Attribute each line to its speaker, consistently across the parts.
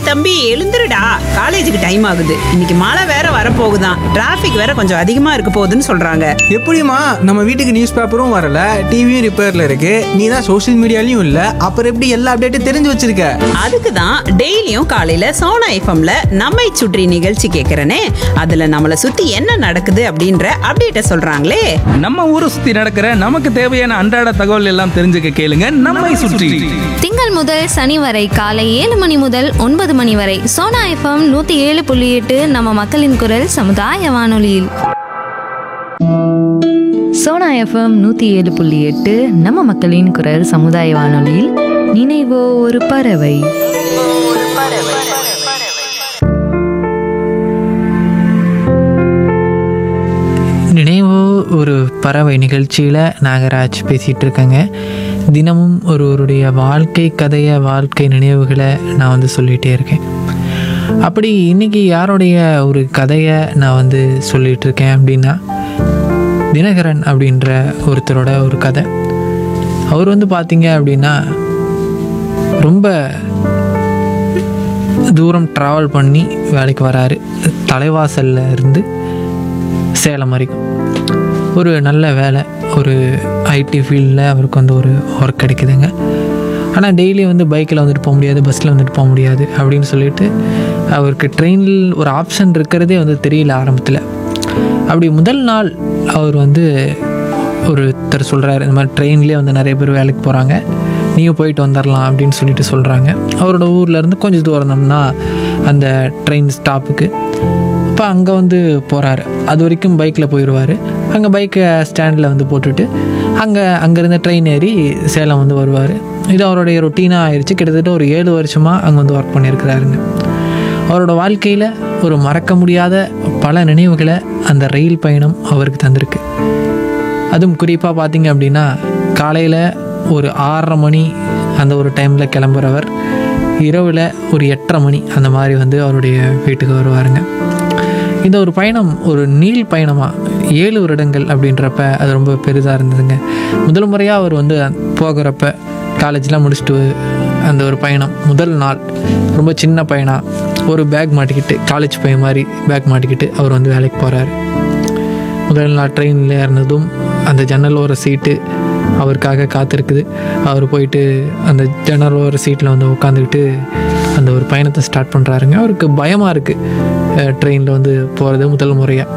Speaker 1: தம்பி எழுந்துருடா காலேஜுக்கு டைம் ஆகுது இன்னைக்கு மழை வேற வரப்போகுதான் டிராஃபிக் வேற கொஞ்சம் அதிகமா இருக்க போகுதுன்னு சொல்றாங்க
Speaker 2: எப்படிம்மா நம்ம வீட்டுக்கு நியூஸ் பேப்பரும் வரல டிவியும் ரிப்பேர்ல இருக்கு நீ தான் சோஷியல் மீடியாலையும் இல்ல அப்புறம் எப்படி எல்லா அப்டேட்டும் தெரிஞ்சு வச்சிருக்க
Speaker 1: அதுக்கு தான் டெய்லியும் காலையில சோனா எஃப்எம்ல நம்மை சுற்றி நிகழ்ச்சி கேட்கறனே அதுல நம்மள சுத்தி என்ன நடக்குது அப்படின்ற அப்டேட்ட சொல்றாங்களே
Speaker 3: நம்ம ஊரை சுத்தி நடக்கிற நமக்கு தேவையான அன்றாட தகவல் எல்லாம் தெரிஞ்சுக்க கேளுங்க நம்மை சுற்றி
Speaker 4: திங்கள் முதல் சனி வரை காலை ஏழு மணி முதல் ஒன்பது மணி வரை சோனா எஃப்எம் நூத்தி ஏழு புள்ளி எட்டு நம்ம மக்களின் குரல் சமுதாய வானொலியில்
Speaker 5: சோனா எஃப்எம் நூற்றி ஏழு புள்ளி எட்டு நம்ம மக்களின் குரல் சமுதாய வானொலியில் நினைவோ ஒரு பறவை
Speaker 6: நினைவோ ஒரு பறவை நிகழ்ச்சியில் நாகராஜ் பேசிகிட்டு இருக்கேங்க தினமும் ஒருவருடைய வாழ்க்கை கதையை வாழ்க்கை நினைவுகளை நான் வந்து சொல்லிகிட்டே இருக்கேன் அப்படி இன்னைக்கு யாருடைய ஒரு கதையை நான் வந்து சொல்லிகிட்டு இருக்கேன் அப்படின்னா தினகரன் அப்படின்ற ஒருத்தரோட ஒரு கதை அவர் வந்து பார்த்தீங்க அப்படின்னா ரொம்ப தூரம் ட்ராவல் பண்ணி வேலைக்கு வராரு தலைவாசல்ல இருந்து சேலம் வரைக்கும் ஒரு நல்ல வேலை ஒரு ஐடி ஃபீல்டில் அவருக்கு வந்து ஒரு ஒர்க் கிடைக்குதுங்க ஆனால் டெய்லி வந்து பைக்கில் வந்துட்டு போக முடியாது பஸ்ஸில் வந்துட்டு போக முடியாது அப்படின்னு சொல்லிட்டு அவருக்கு ட்ரெயினில் ஒரு ஆப்ஷன் இருக்கிறதே வந்து தெரியல ஆரம்பத்தில் அப்படி முதல் நாள் அவர் வந்து ஒருத்தர் சொல்கிறாரு இந்த மாதிரி ட்ரெயின்லேயே வந்து நிறைய பேர் வேலைக்கு போகிறாங்க நீங்கள் போயிட்டு வந்துடலாம் அப்படின்னு சொல்லிட்டு சொல்கிறாங்க அவரோட ஊர்லேருந்து கொஞ்சம் தூரம்னா அந்த ட்ரெயின் ஸ்டாப்புக்கு அப்போ அங்கே வந்து போகிறாரு அது வரைக்கும் பைக்கில் போயிடுவார் அங்கே பைக்கை ஸ்டாண்டில் வந்து போட்டுட்டு அங்கே அங்கேருந்து ட்ரெயின் ஏறி சேலம் வந்து வருவார் இது அவருடைய ரொட்டீனாக ஆயிடுச்சு கிட்டத்தட்ட ஒரு ஏழு வருஷமாக அங்கே வந்து ஒர்க் பண்ணியிருக்கிறாருங்க அவரோட வாழ்க்கையில் ஒரு மறக்க முடியாத பல நினைவுகளை அந்த ரயில் பயணம் அவருக்கு தந்திருக்கு அதுவும் குறிப்பாக பார்த்தீங்க அப்படின்னா காலையில் ஒரு ஆறரை மணி அந்த ஒரு டைமில் கிளம்புறவர் இரவில் ஒரு எட்டரை மணி அந்த மாதிரி வந்து அவருடைய வீட்டுக்கு வருவாருங்க இந்த ஒரு பயணம் ஒரு நீள் பயணமாக ஏழு வருடங்கள் அப்படின்றப்ப அது ரொம்ப பெரிதாக இருந்ததுங்க முதல் முறையாக அவர் வந்து போகிறப்ப காலேஜ்லாம் முடிச்சுட்டு அந்த ஒரு பயணம் முதல் நாள் ரொம்ப சின்ன பையனாக ஒரு பேக் மாட்டிக்கிட்டு காலேஜ் பையன் மாதிரி பேக் மாட்டிக்கிட்டு அவர் வந்து வேலைக்கு போகிறாரு முதல் நாள் ட்ரெயினில் ஏறினதும் அந்த ஜன்னல் ஓர சீட்டு அவருக்காக காத்திருக்குது அவர் போயிட்டு அந்த ஜன்னல் ஓர சீட்டில் வந்து உட்காந்துக்கிட்டு அந்த ஒரு பயணத்தை ஸ்டார்ட் பண்ணுறாருங்க அவருக்கு பயமாக இருக்குது ட்ரெயினில் வந்து போகிறது முதல் முறையாக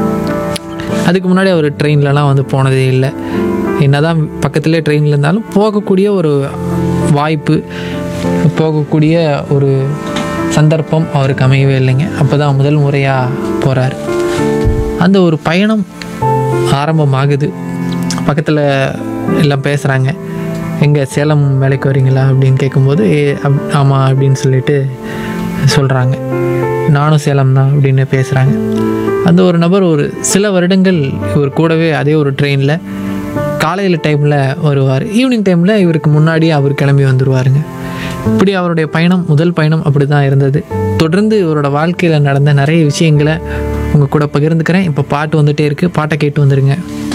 Speaker 6: அதுக்கு முன்னாடி அவர் ட்ரெயின்லலாம் வந்து போனதே இல்லை என்னதான் பக்கத்துலேயே ட்ரெயினில் இருந்தாலும் போகக்கூடிய ஒரு வாய்ப்பு போகக்கூடிய ஒரு சந்தர்ப்பம் அவருக்கு அமையவே இல்லைங்க அப்போ தான் முதல் முறையாக போகிறாரு அந்த ஒரு பயணம் ஆரம்பமாகுது பக்கத்தில் எல்லாம் பேசுகிறாங்க எங்கே சேலம் வேலைக்கு வரீங்களா அப்படின்னு கேட்கும்போது ஏ அப் ஆமாம் அப்படின்னு சொல்லிட்டு சொல்கிறாங்க நானும் சேலம் தான் அப்படின்னு பேசுகிறாங்க அந்த ஒரு நபர் ஒரு சில வருடங்கள் இவர் கூடவே அதே ஒரு ட்ரெயினில் காலையில் டைமில் வருவார் ஈவினிங் டைமில் இவருக்கு முன்னாடி அவர் கிளம்பி வந்துடுவாருங்க இப்படி அவருடைய பயணம் முதல் பயணம் அப்படி தான் இருந்தது தொடர்ந்து இவரோட வாழ்க்கையில் நடந்த நிறைய விஷயங்களை உங்கள் கூட பகிர்ந்துக்கிறேன் இப்போ பாட்டு வந்துகிட்டே இருக்குது பாட்டை கேட்டு வந்துடுங்க